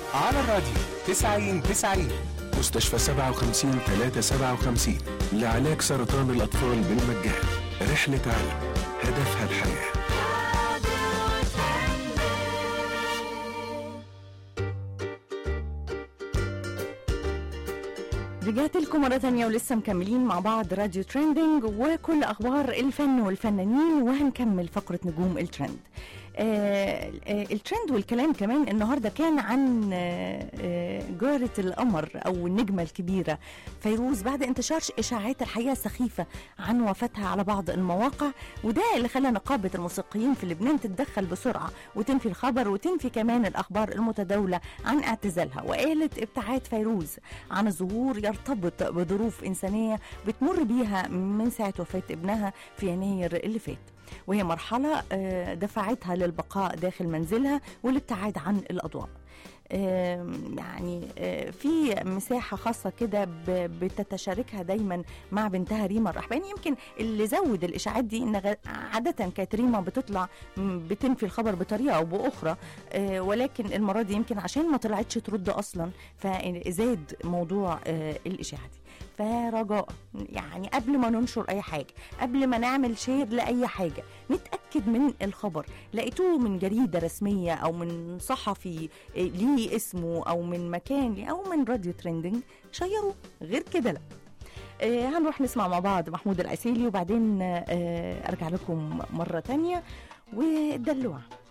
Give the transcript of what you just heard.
على الراديو 90 90 مستشفى 57 357 لعلاج سرطان الأطفال بالمجان رحلة علم هدفها الحياه رجعت لكم مرة تانية ولسه مكملين مع بعض راديو تريندينج وكل أخبار الفن والفنانين وهنكمل فقرة نجوم الترند آه آه الترند والكلام كمان النهارده كان عن آه آه جارة القمر أو النجمة الكبيرة فيروز بعد انتشار إشاعات الحقيقة السخيفة عن وفاتها على بعض المواقع وده اللي خلى نقابة الموسيقيين في لبنان تتدخل بسرعة وتنفي الخبر وتنفي كمان الأخبار المتداولة عن اعتزالها وقالت ابتعاد فيروز عن الظهور يرتبط بظروف إنسانية بتمر بيها من ساعة وفاة ابنها في يناير اللي فات وهي مرحلة آه، دفعتها للبقاء داخل منزلها والابتعاد عن الأضواء آم، يعني آه، في مساحة خاصة كده ب- بتتشاركها دايما مع بنتها ريما الرحباني يمكن اللي زود الإشاعات دي إن غ- عادة كانت ريما بتطلع م، بتنفي الخبر بطريقة أو بأخرى آه، ولكن المرة دي يمكن عشان ما طلعتش ترد أصلا فزاد موضوع آه، الإشاعة دي فرجاء يعني قبل ما ننشر اي حاجه قبل ما نعمل شير لاي حاجه نتاكد من الخبر لقيتوه من جريده رسميه او من صحفي آه، ليه اسمه او من مكان ليه او من راديو تريندنج شيروا غير كده لا آه، هنروح نسمع مع بعض محمود العسيلي وبعدين آه، ارجع لكم مره تانية ودلوع